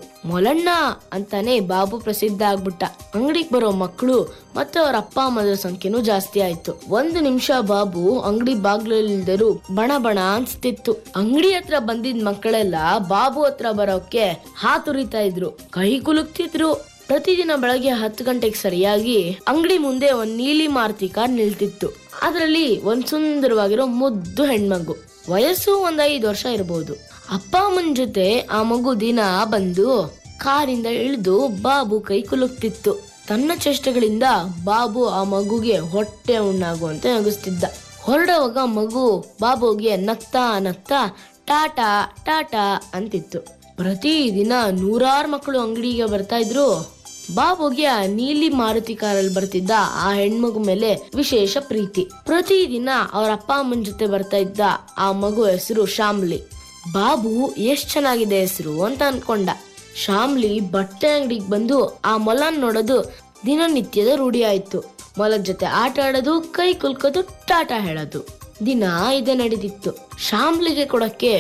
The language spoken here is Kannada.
ಮೊಲಣ್ಣ ಅಂತಾನೆ ಬಾಬು ಪ್ರಸಿದ್ಧ ಆಗ್ಬಿಟ್ಟ ಅಂಗಡಿಗೆ ಬರೋ ಮಕ್ಕಳು ಮತ್ತೆ ಅವ್ರ ಅಪ್ಪ ಅಮ್ಮದ ಸಂಖ್ಯೆನೂ ಜಾಸ್ತಿ ಆಯ್ತು ಒಂದು ನಿಮಿಷ ಬಾಬು ಅಂಗಡಿ ಬಾಗ್ಲಲ್ಲಿದ್ದರು ಬಣ ಬಣ ಅನ್ಸ್ತಿತ್ತು ಅಂಗಡಿ ಹತ್ರ ಬಂದಿದ್ ಮಕ್ಕಳೆಲ್ಲ ಬಾಬು ಹತ್ರ ಬರೋಕೆ ಹಾತುರಿತಾ ಇದ್ರು ಕೈ ಕುಲುಕ್ತಿದ್ರು ಪ್ರತಿದಿನ ಬೆಳಗ್ಗೆ ಹತ್ತು ಗಂಟೆಗೆ ಸರಿಯಾಗಿ ಅಂಗಡಿ ಮುಂದೆ ಒಂದ್ ನೀಲಿ ಮಾರುತಿ ಕಾರ್ ನಿಲ್ತಿತ್ತು ಅದರಲ್ಲಿ ಒಂದ್ ಸುಂದರವಾಗಿರೋ ಮುದ್ದು ಹೆಣ್ಮಗು ವಯಸ್ಸು ಒಂದ್ ಐದು ವರ್ಷ ಇರಬಹುದು ಅಪ್ಪ ಅಮ್ಮನ ಜೊತೆ ಆ ಮಗು ದಿನ ಬಂದು ಕಾರಿಂದ ಇಳಿದು ಬಾಬು ಕೈ ಕುಲುಕ್ತಿತ್ತು ತನ್ನ ಚೇಷ್ಟೆಗಳಿಂದ ಬಾಬು ಆ ಮಗುಗೆ ಹೊಟ್ಟೆ ಉಣ್ಣಾಗುವಂತೆ ನಗಿಸ್ತಿದ್ದ ಹೊರಡುವಾಗ ಮಗು ಬಾಬುಗೆ ನಗ್ತಾ ನಗ್ತಾ ಟಾಟಾ ಟಾಟಾ ಅಂತಿತ್ತು ಪ್ರತಿದಿನ ನೂರಾರು ಮಕ್ಕಳು ಅಂಗಡಿಗೆ ಬರ್ತಾ ಇದ್ರು ಬಾಬುಗೆ ಆ ನೀಲಿ ಮಾರುತಿ ಕಾರಲ್ಲಿ ಬರ್ತಿದ್ದ ಆ ಹೆಣ್ಮಗು ಮೇಲೆ ವಿಶೇಷ ಪ್ರೀತಿ ಪ್ರತಿದಿನ ಅವ್ರ ಅಪ್ಪ ಅಮ್ಮನ ಜೊತೆ ಬರ್ತಾ ಇದ್ದ ಆ ಮಗು ಹೆಸರು ಶಾಮ್ಲಿ ಬಾಬು ಎಷ್ಟ್ ಚೆನ್ನಾಗಿದೆ ಹೆಸರು ಅಂತ ಅನ್ಕೊಂಡ ಶಾಮ್ಲಿ ಬಟ್ಟೆ ಅಂಗಡಿಗೆ ಬಂದು ಆ ಮೊಲನ್ ನೋಡೋದು ದಿನನಿತ್ಯದ ರೂಢಿ ಆಯ್ತು ಮೊಲದ ಜೊತೆ ಆಟ ಆಡೋದು ಕೈ ಕುಲ್ಕೋದು ಟಾಟಾ ಹೇಳೋದು ದಿನ ಇದೇ ನಡೀತಿತ್ತು ಶಾಮ್ಲಿಗೆ ಕೊಡಕ್ಕೆ